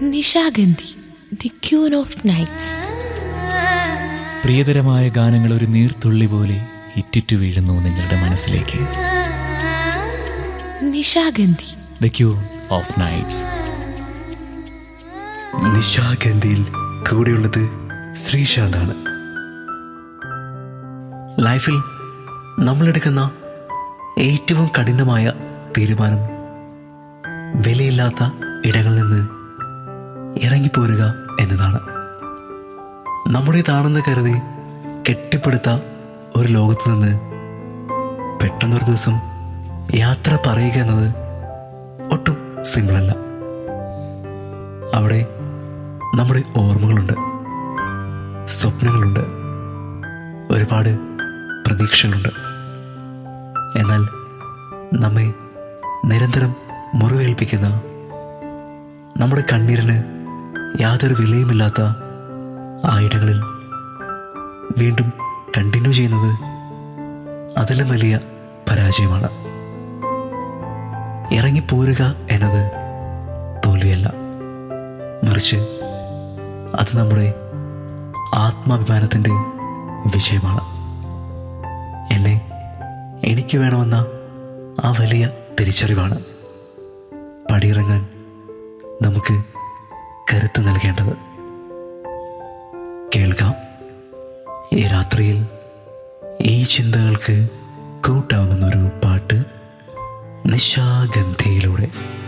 Nishagandhi the queen of nights പ്രിയതരമായ ഗാനങ്ങൾ ഒരു നീർത്തുള്ളി പോലെ ഇറ്റിറ്റു വീഴുന്നു നിങ്ങളുടെ മനസ്സിലേക്ക് Nishagandhi the queen of nights നിശാഗന്ധിയിൽ കൂടെയുള്ളത് ശ്രീശാന്താണ് ലൈഫിൽ നമ്മളെടുക്കുന്ന ഏറ്റവും കഠിനമായ തീരുമാനം വിലയില്ലാത്ത ഇടങ്ങളിൽ നിന്ന് ഇറങ്ങിപ്പോരുക എന്നതാണ് നമ്മുടേതാണെന്ന് കരുതി കെട്ടിപ്പടുത്ത ഒരു ലോകത്ത് നിന്ന് പെട്ടെന്നൊരു ദിവസം യാത്ര പറയുക എന്നത് ഒട്ടും സിമ്പിളല്ല അവിടെ നമ്മുടെ ഓർമ്മകളുണ്ട് സ്വപ്നങ്ങളുണ്ട് ഒരുപാട് പ്രതീക്ഷകളുണ്ട് എന്നാൽ നമ്മെ നിരന്തരം മുറിവേൽപ്പിക്കുന്ന നമ്മുടെ കണ്ണീരിന് യാതൊരു വിലയുമില്ലാത്ത ആ ഇടങ്ങളിൽ വീണ്ടും കണ്ടിന്യൂ ചെയ്യുന്നത് അതിലും വലിയ പരാജയമാണ് ഇറങ്ങിപ്പോരുക എന്നത് തോൽവിയല്ല മറിച്ച് അത് നമ്മുടെ ആത്മാഭിമാനത്തിൻ്റെ വിജയമാണ് എന്നെ എനിക്ക് വേണമെന്ന ആ വലിയ തിരിച്ചറിവാണ് പടിയിറങ്ങാൻ നമുക്ക് കരുത്ത് നൽകേണ്ടത് കേൾക്കാം ഈ രാത്രിയിൽ ഈ ചിന്തകൾക്ക് കൂട്ടാവുന്ന ഒരു പാട്ട് നിശാഗന്ധിയിലൂടെ